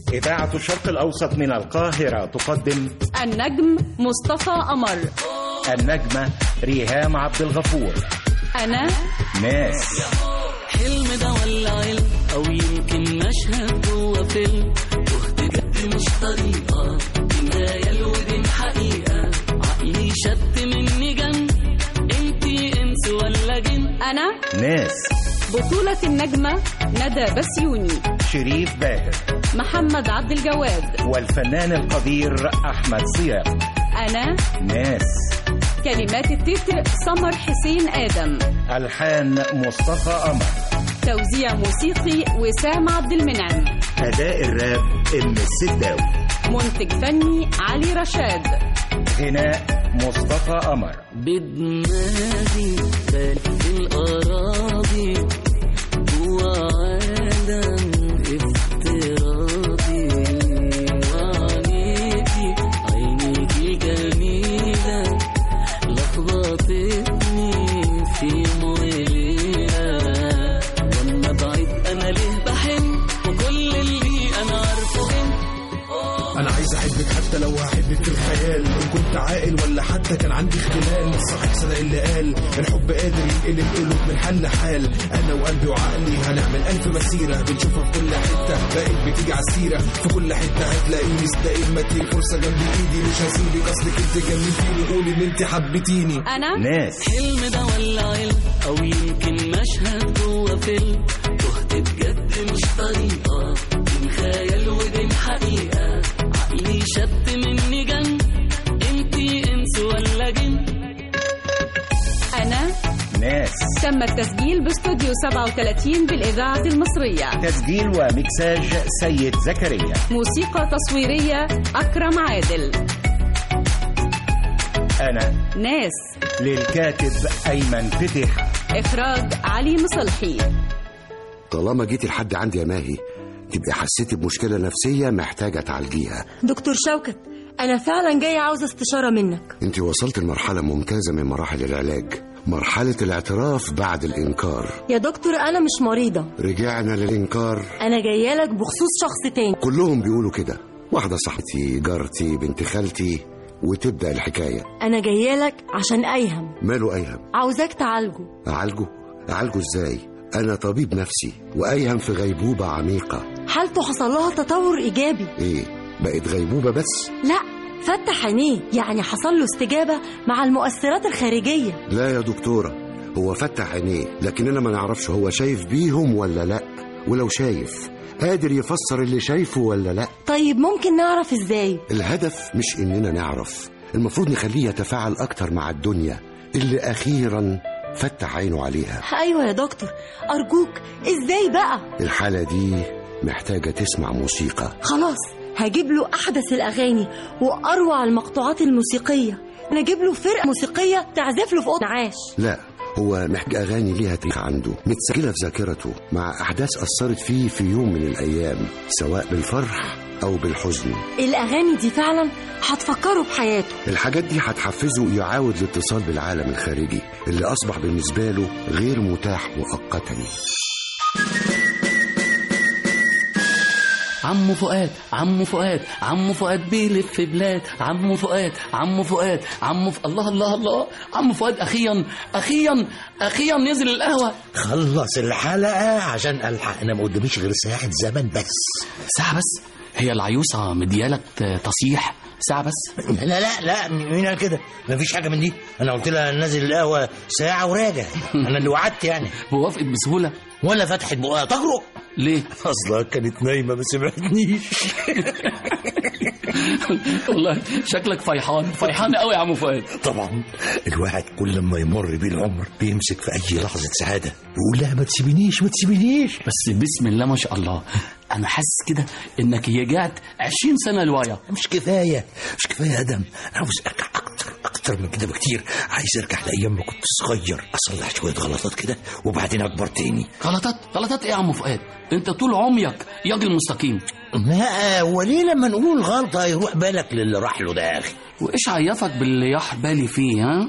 إذاعة الشرق الأوسط من القاهرة تقدم النجم مصطفى قمر النجمة ريهام عبد الغفور أنا ناس حلم ده ولا علم او يمكن مشهد جوه فيلم تهت جد مش طريقه بين خيال وبين حقيقه عقلي شد مني جن انتي انس ولا جن أنا ناس بطولة النجمة ندى بسيوني شريف باهر محمد عبد الجواد والفنان القدير أحمد صيام أنا ناس كلمات التتر سمر حسين آدم ألحان مصطفى قمر توزيع موسيقي وسام عبد المنعم أداء الراب إم السداوي منتج فني علي رشاد غناء مصطفى قمر بدماغي بلف الأراضي جوا عالم افتراضي وعينيكي عينيكي جميلة لخبطتني في موليها وانا بعيد انا ليه بحن وكل اللي انا عارفه انت انا عايز احبك حتى لو هحبك في الخيال ان كنت عاقل ولا حتى كان عندي اختلال صاحب صدق اللي قال الحب قادر ينقلب قلوب من حل لحال انا وقلبي وعقلي هنعمل الف مسيره بنشوفها في كل حته بقيت بتيجي على السيره في كل حته هتلاقيني استقيل ما تيجي فرصه جنب ايدي مش هسيبك اصلك انت جننتيني قولي ان انت حبيتيني أنا ناس حلم ده ولا علم او يمكن مشهد جوه فيلم تهت بجد مش طريقه بين خيال وبين حقيقه عقلي شد مني جن انتي انس ولا جن أنا ناس تم التسجيل باستوديو 37 بالإذاعة المصرية تسجيل ومكساج سيد زكريا موسيقى تصويرية أكرم عادل أنا ناس للكاتب أيمن فتح إخراج علي مصلحي طالما جيتي لحد عندي يا ماهي تبقي حسيتي بمشكلة نفسية محتاجة تعالجيها دكتور شوكت أنا فعلا جاية عاوزة استشارة منك انت وصلت لمرحلة ممتازة من مراحل العلاج مرحلة الاعتراف بعد الإنكار يا دكتور أنا مش مريضة رجعنا للإنكار أنا جاية لك بخصوص شخص تاني كلهم بيقولوا كده واحدة صاحبتي جارتي بنت خالتي وتبدأ الحكاية أنا جاية لك عشان أيهم ماله أيهم عاوزاك تعالجه أعالجه أعالجه إزاي أنا طبيب نفسي وأيهم في غيبوبة عميقة حالته حصل لها تطور إيجابي إيه بقت غيبوبة بس لا فتح عينيه يعني حصل له استجابة مع المؤثرات الخارجية لا يا دكتورة هو فتح عينيه لكننا ما نعرفش هو شايف بيهم ولا لا ولو شايف قادر يفسر اللي شايفه ولا لا طيب ممكن نعرف إزاي الهدف مش إننا نعرف المفروض نخليه يتفاعل أكتر مع الدنيا اللي أخيرا فتح عينه عليها أيوة يا دكتور أرجوك إزاي بقى الحالة دي محتاجة تسمع موسيقى خلاص هجيب له أحدث الأغاني وأروع المقطوعات الموسيقية نجيب له فرقة موسيقية تعزف له في أوضة عاش لا هو محتاج أغاني ليها تاريخ عنده متسجلة في ذاكرته مع أحداث أثرت فيه في يوم من الأيام سواء بالفرح أو بالحزن الأغاني دي فعلا هتفكره بحياته الحاجات دي هتحفزه يعاود الاتصال بالعالم الخارجي اللي أصبح بالنسبة له غير متاح مؤقتا عمو فؤاد عمو فؤاد عمو فؤاد بيلف بلاد عمو فؤاد عمو فؤاد عمو ف... الله الله الله عمو فؤاد اخيرا اخيرا اخيرا نزل القهوه خلص الحلقة عشان ألحق أنا ما قداميش غير ساعة زمن بس ساعه بس هي العيوسه مديالك تصيح ساعه بس لا لا لا مين قال كده مفيش حاجة من دي أنا قلت لها نازل القهوة ساعة وراجع أنا اللي وعدت يعني ووافقت بسهوله ولا فتحت بقها تجرؤ ليه أصلا كانت نايمة ما سمعتنيش والله شكلك فرحان فرحان قوي يا عمو فؤاد طبعا الواحد كل ما يمر بيه العمر بيمسك في أي لحظة سعادة ويقول لها ما تسيبنيش ما تسيبنيش بس بسم الله ما شاء الله انا حاسس كده انك رجعت 20 سنه لورا مش كفاية مش كفاية يا أدم أنا عاوز أرجع أكتر أكتر من كده بكتير عايز أرجع لأيام ما كنت صغير أصلح شوية غلطات كده وبعدين أكبر تاني غلطات غلطات ايه يا عمو فؤاد انت طول عمرك راجل مستقيم لا وليه لما نقول غلطة يروح بالك للي راح له ده يا أخي وايش عيفك باللي يح بالي فيه ها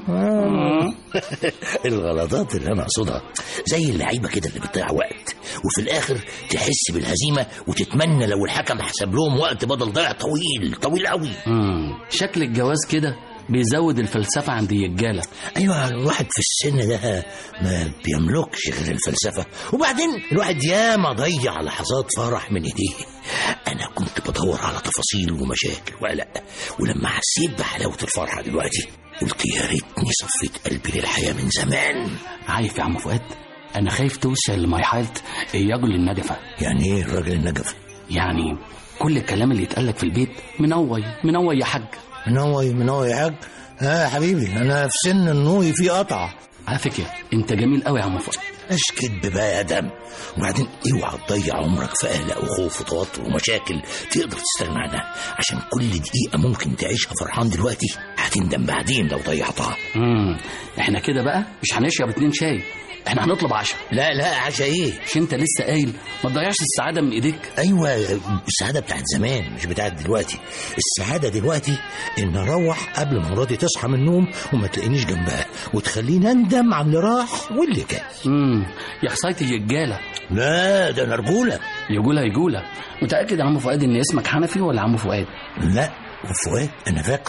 الغلطات اللي أنا أقصدها زي اللعيبة كده اللي بتضيع وقت وفي الآخر تحس بالهزيمة وتتمنى لو الحكم حسب لهم وقت بدل ضيع طويل طويل قوي مم. شكل الجواز كده بيزود الفلسفة عند الرجالة ايوه الواحد في السن ده ما بيملكش غير الفلسفه وبعدين الواحد ياما ضيع لحظات فرح من ايديه انا كنت بدور على تفاصيل ومشاكل وقلق ولما حسيت بحلاوه الفرحه دلوقتي قلت يا ريتني صفيت قلبي للحياه من زمان عارف يا عم فؤاد انا خايف توصل لمرحلة الرجل النجفة يعني ايه الراجل النجف يعني كل الكلام اللي يتقالك في البيت منوي منوي يا حاج منوي منوي يا حاج ها يا حبيبي انا في سن النوي في قطع على فكرة انت جميل قوي يا عم فؤاد مش كدب بقى يا دم وبعدين اوعى تضيع عمرك في قلق وخوف وتوتر ومشاكل تقدر تستغنى عنها عشان كل دقيقة ممكن تعيشها فرحان دلوقتي هتندم بعدين لو ضيعتها مم. احنا كده بقى مش هنشرب اتنين شاي احنا هنطلب عشاء لا لا عشان ايه مش انت لسه قايل ما تضيعش السعادة من ايديك ايوه السعاده بتاعت زمان مش بتاعت دلوقتي السعاده دلوقتي ان اروح قبل ما مراتي تصحى من النوم وما تلاقينيش جنبها وتخليني اندم على اللي راح واللي كان امم يا خصاية الرجالة لا ده انا رجوله يقولها يقولها متأكد يا عم فؤاد ان اسمك حنفي ولا عم فؤاد لا وفؤاد انا فاكره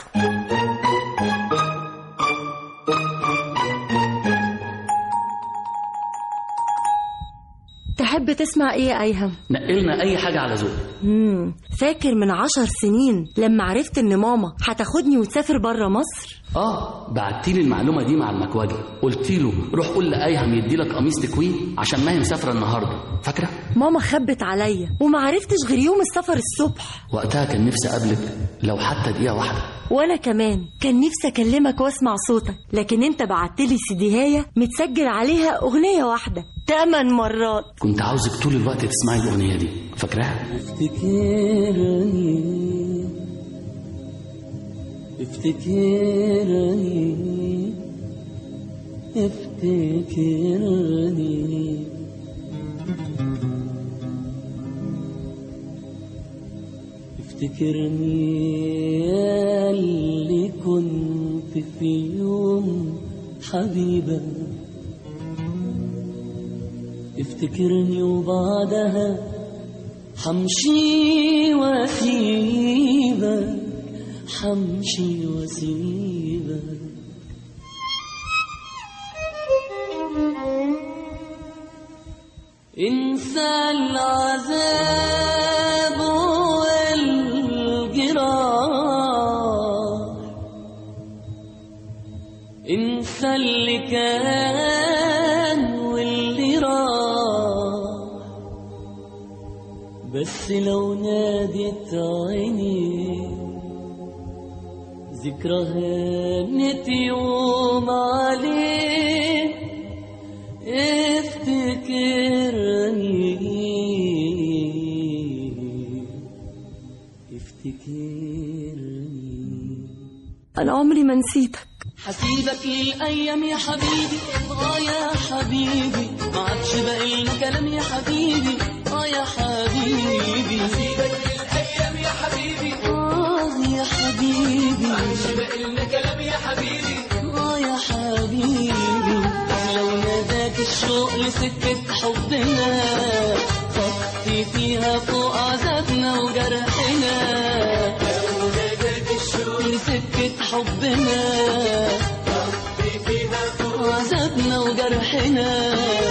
تحب تسمع ايه يا ايهم نقلنا اي حاجة على ذوق مم. فاكر من عشر سنين لما عرفت ان ماما هتاخدني وتسافر بره مصر اه بعتيلي المعلومة دي مع المكواجي قلت له روح قول لأيهم يديلك قميص تكوين عشان ما هي مسافرة النهاردة فاكرة ماما خبت عليا وما عرفتش غير يوم السفر الصبح وقتها كان نفسي اقابلك لو حتى دقيقة واحدة وانا كمان كان نفسي اكلمك واسمع صوتك لكن انت بعتلي سيديهاية متسجل عليها اغنية واحدة تمن مرات كنت عاوزك طول الوقت تسمعي الأغنية دي فاكراها افتكرني افتكرني افتكرني افتكرني يا اللي كنت في يوم حبيبة افتكرني وبعدها حمشي واسيبك حمشي واسيبك انسى العذاب والجراح انسى اللي كان واللي راح بس لو نادت عيني ذكرى هانت يوم عليه افتكرني افتكرني انا عمري ما نسيتك حسيبك للأيام يا حبيبي آه يا حبيبي ما عادش باقي لنا كلام يا حبيبي آه يا حبيبي حسيبك للأيام يا حبيبي آه يا حبيبي ما عادش باقي لنا كلام يا حبيبي آه يا حبيبي لو ناداك الشوق لسكة حبنا خطي فيها فوق عذابنا وجرحنا لو ناداك الشوق لسكة حبنا عذابنا وجرحنا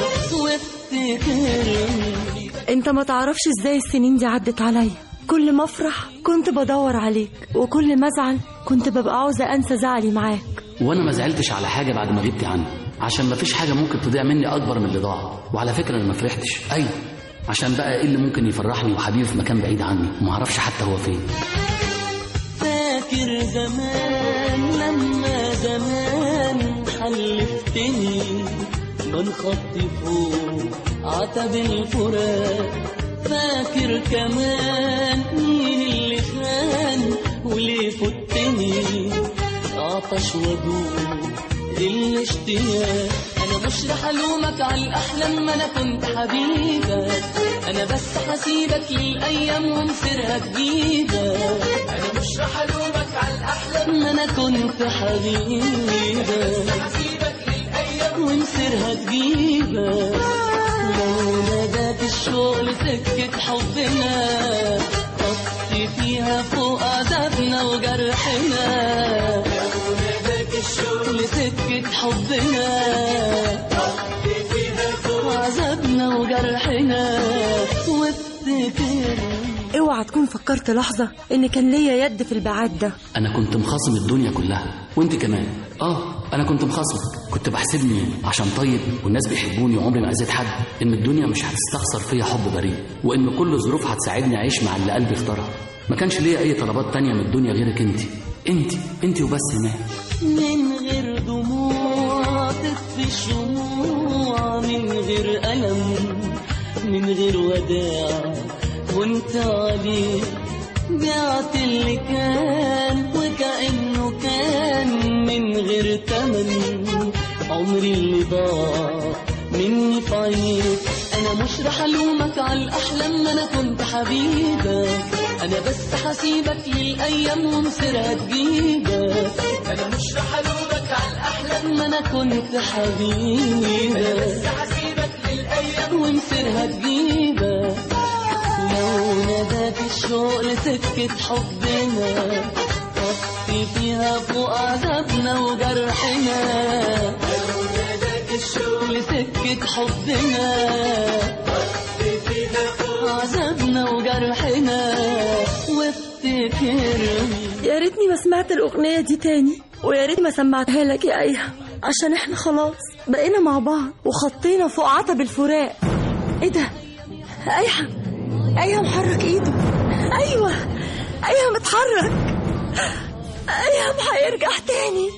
وافتكرني انت ما تعرفش ازاي السنين دي عدت عليا كل ما افرح كنت بدور عليك وكل ما ازعل كنت ببقى عاوزه انسى زعلي معاك وانا ما زعلتش على حاجه بعد ما غبتي عني عشان ما فيش حاجه ممكن تضيع مني اكبر من اللي ضاع وعلى فكره انا ما فرحتش ايوه عشان بقى ايه اللي ممكن يفرحني وحبيبي في مكان بعيد عني وما اعرفش حتى هو فين فاكر زمان لما زمان حلفتني من خطي فوق عتب الفراق فاكر كمان مين اللي خان وليه فتني عطش وجوع الاشتياق انا مش رح الومك على الاحلام ما انا كنت حبيبك انا بس هسيبك للايام ومصيرها جديده انا مش رح الومك على الاحلام ما انا كنت حبيبه هسيبك للايام ومصيرها جديده لو ناداك الشوق لسكة حبنا طفي فيها فوق عذابنا وجرحنا لو ناداك الشوق لسكة حبنا طفي فيها فوق عذابنا وجرحنا وافتكر اوعى تكون فكرت لحظة ان كان ليا يد في البعاد ده انا كنت مخاصم الدنيا كلها وانت كمان اه انا كنت مخاصمك كنت بحسبني عشان طيب والناس بيحبوني وعمري ما اذيت حد ان الدنيا مش هتستخسر فيا حب بريء وان كل الظروف هتساعدني اعيش مع اللي قلبي اختارها ما كانش ليا اي طلبات تانية من الدنيا غيرك انت انت انت وبس ما من غير دموع تطفي الشموع من غير ألم من غير وداع وانت عليه بعت اللي كان وكأنه كان من غير تمن عمري اللي ضاع مني في عينيك انا مش رح الومك على الاحلام ما انا كنت حبيبك انا بس حسيبك للايام ومصيرها تجيبك انا مش رح الومك على الاحلام ما انا كنت حبيبك انا بس حسيبك للايام ومصيرها تجيبك لو ناداك الشوق لسكة حبنا طفي فيها فوق عذابنا وجرحنا لو ناداك الشوق لسكة حبنا طفي فيها فوق عذابنا وجرحنا وافتكرني يا ريتني ما سمعت الأغنية دي تاني ويا ريت ما سمعتها لك يا أيها عشان احنا خلاص بقينا مع بعض وخطينا فوق عتب الفراق ايه ده أيها أيها محرك ايده أيوة أيها متحرك أيها هيرجع تاني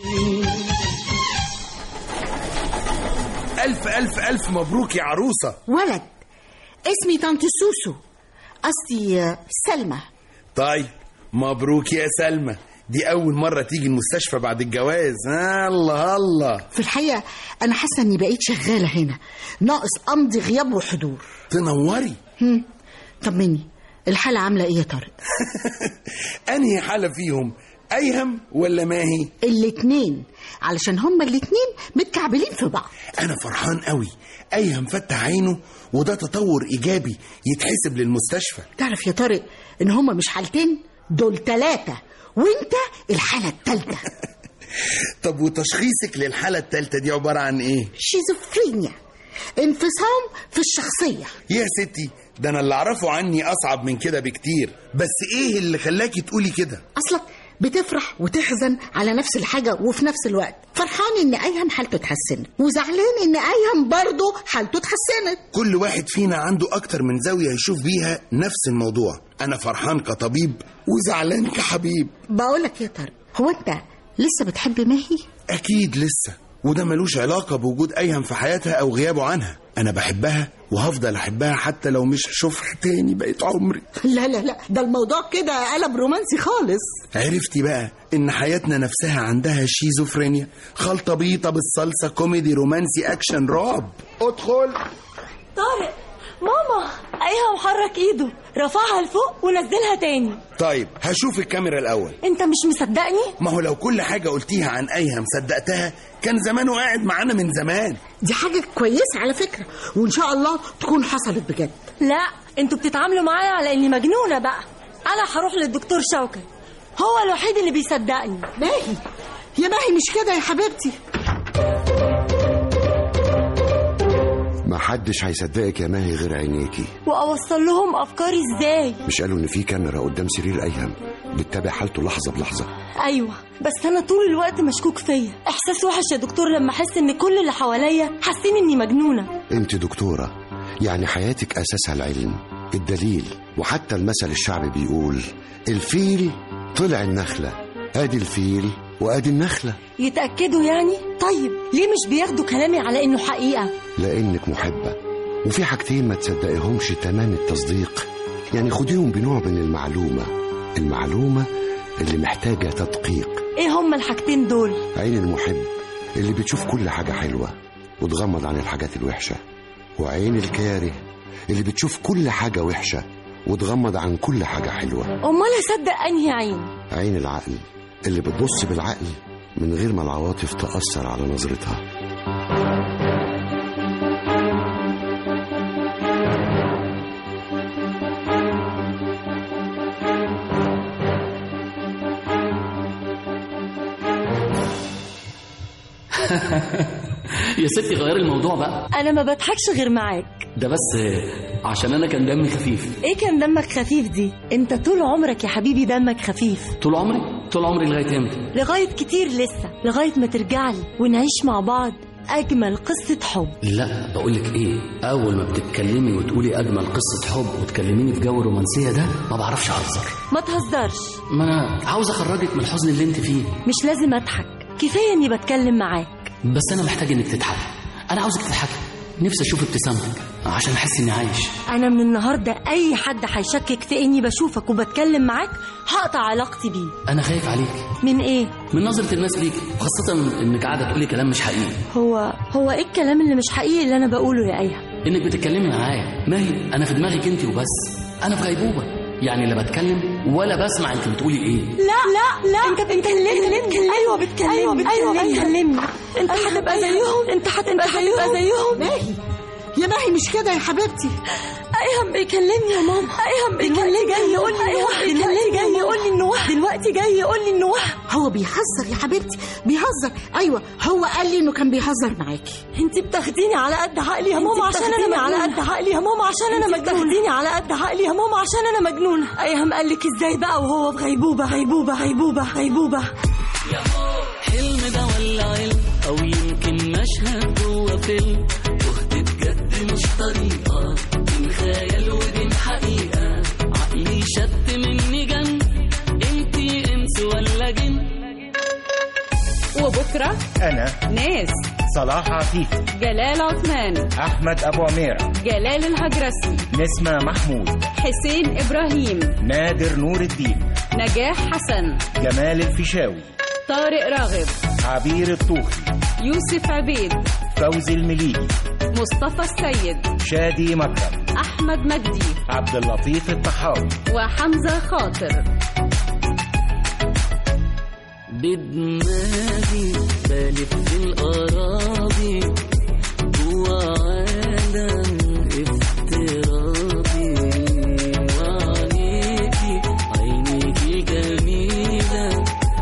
ألف ألف ألف مبروك يا عروسة ولد اسمي طنط سوسو قصدي آه، سلمى طيب مبروك يا سلمى دي أول مرة تيجي المستشفى بعد الجواز آه الله الله في الحقيقة أنا حاسة إني بقيت شغالة هنا ناقص أمضي غياب وحضور تنوري هم. طمني الحالة عاملة إيه يا طارق؟ أنهي حالة فيهم أيهم ولا ماهي الاتنين علشان هما الاتنين متكعبلين في بعض أنا فرحان قوي أيهم فتح عينه وده تطور إيجابي يتحسب للمستشفى تعرف يا طارق إن هما مش حالتين دول تلاتة وانت الحالة التالتة طب وتشخيصك للحالة التالتة دي عبارة عن إيه؟ شيزوفرينيا انفصام في الشخصية يا ستي ده أنا اللي أعرفه عني أصعب من كده بكتير بس إيه اللي خلاكي تقولي كده؟ أصلك بتفرح وتحزن على نفس الحاجة وفي نفس الوقت فرحان إن أيهم حالته اتحسنت وزعلان إن أيهم برضه حالته اتحسنت كل واحد فينا عنده أكتر من زاوية يشوف بيها نفس الموضوع أنا فرحان كطبيب وزعلان كحبيب بقولك يا طارق هو أنت لسه بتحب ماهي؟ أكيد لسه وده ملوش علاقة بوجود أيهم في حياتها أو غيابه عنها أنا بحبها وهفضل أحبها حتى لو مش هشوفها تاني بقيت عمري لا لا لا ده الموضوع كده قلب رومانسي خالص عرفتي بقى إن حياتنا نفسها عندها شيزوفرينيا خلطة بيطة بالصلصة كوميدي رومانسي أكشن رعب ادخل طارق ماما أيها محرك ايده رفعها لفوق ونزلها تاني طيب هشوف الكاميرا الأول انت مش مصدقني؟ ما هو لو كل حاجة قلتيها عن أيهم صدقتها كان زمانه قاعد معانا من زمان دي حاجة كويسة على فكرة وإن شاء الله تكون حصلت بجد لا انتوا بتتعاملوا معايا على اني مجنونة بقى انا هروح للدكتور شوكت هو الوحيد اللي بيصدقني ماهي يا ماهي مش كده يا حبيبتي محدش هيصدقك يا ماهي غير عينيكي واوصل لهم افكاري ازاي مش قالوا ان في كاميرا قدام سرير ايهم بتتابع حالته لحظه بلحظه ايوه بس انا طول الوقت مشكوك فيا احساس وحش يا دكتور لما احس ان كل اللي حواليا حاسين اني مجنونه انت دكتوره يعني حياتك اساسها العلم الدليل وحتى المثل الشعبي بيقول الفيل طلع النخله ادي الفيل وادي النخله يتاكدوا يعني طيب ليه مش بياخدوا كلامي على انه حقيقه لانك محبه وفي حاجتين ما تصدقيهمش تمام التصديق يعني خديهم بنوع من المعلومه المعلومه اللي محتاجه تدقيق ايه هما الحاجتين دول عين المحب اللي بتشوف كل حاجة حلوة وتغمض عن الحاجات الوحشة وعين الكاره اللي بتشوف كل حاجة وحشة وتغمض عن كل حاجة حلوة امال اصدق انهي عين عين العقل اللي بتبص بالعقل من غير ما العواطف تأثر على نظرتها يا ستي غير الموضوع بقى انا ما بضحكش غير معاك ده بس عشان انا كان دمي خفيف ايه كان دمك خفيف دي انت طول عمرك يا حبيبي دمك خفيف طول عمري طول عمري لغايه امتى لغايه كتير لسه لغايه ما ترجع لي ونعيش مع بعض اجمل قصه حب لا بقول لك ايه اول ما بتتكلمي وتقولي اجمل قصه حب وتكلميني في جو الرومانسيه ده ما بعرفش اهزر ما تهزرش ما انا عاوز اخرجك من الحزن اللي انت فيه مش لازم اضحك كفايه اني بتكلم معاك بس انا محتاج انك تضحكي انا عاوزك تضحكي نفسي اشوف ابتسامتك عشان احس اني عايش انا من النهارده اي حد هيشكك في اني بشوفك وبتكلم معاك هقطع علاقتي بيه انا خايف عليك من ايه من نظره الناس ليك وخاصه انك قاعده تقولي كلام مش حقيقي هو هو ايه الكلام اللي مش حقيقي اللي انا بقوله يا ايها انك بتتكلمي معايا ما هي انا في دماغك انت وبس انا في غيبوبه يعني لا بتكلم ولا بسمع انت بتقولي ايه لا لا لا انت بتكلمني ايوه بتكلمني ايوه بتكلمني بتكلمني انت هتبقى زيهم انت هتبقى زيهم زيهم ماهي يا ماهي مش كده يا حبيبتي ايهم بيكلمني يا ماما ايهم بيكلمني جاي يقول لي انه دلوقتي جاي يقول لي انه وهم دلوقتي جاي يقول لي انه وهم هو بيهزر يا حبيبتي بيهزر ايوه هو قال لي انه كان بيهزر معاكي انت بتاخديني على قد عقلي يا ماما عشان انا على قد عقلي يا ماما عشان انا مجنونه بتاخديني على قد عقلي يا ماما عشان انا مجنونه ايهم قال لك ازاي بقى وهو في غيبوبه غيبوبه غيبوبه غيبوبه حلم ده ولا علم او يمكن مشهد جوه فيلم تهت بجد مش طريقه بين خيال وبين حقيقه عقلي شت مني جن انتي انس ولا جن وبكرة أنا ناس صلاح عفيفي جلال عثمان أحمد أبو عميرة جلال الهجرسي نسمة محمود حسين إبراهيم نادر نور الدين نجاح حسن جمال الفيشاوي طارق راغب عبير الطوخي يوسف عبيد فوزي المليجي مصطفى السيد شادي مكرم أحمد مجدي عبد اللطيف الطحاوي وحمزة خاطر بدماغي بلف في الأراضي جوا عالم افتراضي وعينيكي عينيكي جميلة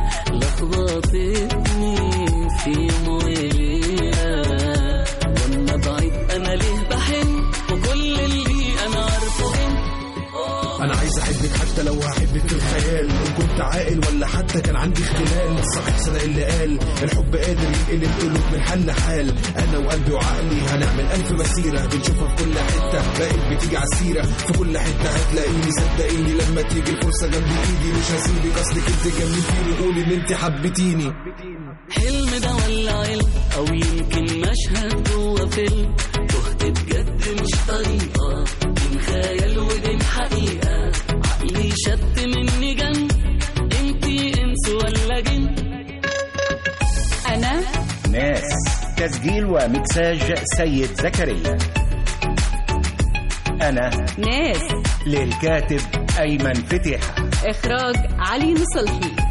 لخبطتني في مويلة وانا بعيد انا ليه بحن وكل اللي انا عارفه ان انا عايز احبك حتى لو هحبك في الخيال ان كنت عاقل ولا حتى كان عندي اختلال الصحيح صدق اللي قال الحب قادر ينقلب قلوب من حل حال انا وقلبي وعقلي هنعمل الف مسيره بنشوفها في كل حته بقت بتيجي على السيره في كل حته هتلاقيني صدقيني لما تيجي الفرصه جنب ايدي مش هسيبك اصلك انت جنبتيني قولي ان انت حبيتيني حلم ده ولا علم او يمكن مشهد جوه فيلم تهت بجد مش طريقه بين خيال وبين حقيقه عقلي شت مني جن انتي انس ولا جن أنا ناس تسجيل ومكساج سيد زكريا أنا ناس للكاتب أيمن فتيحة إخراج علي نصلحي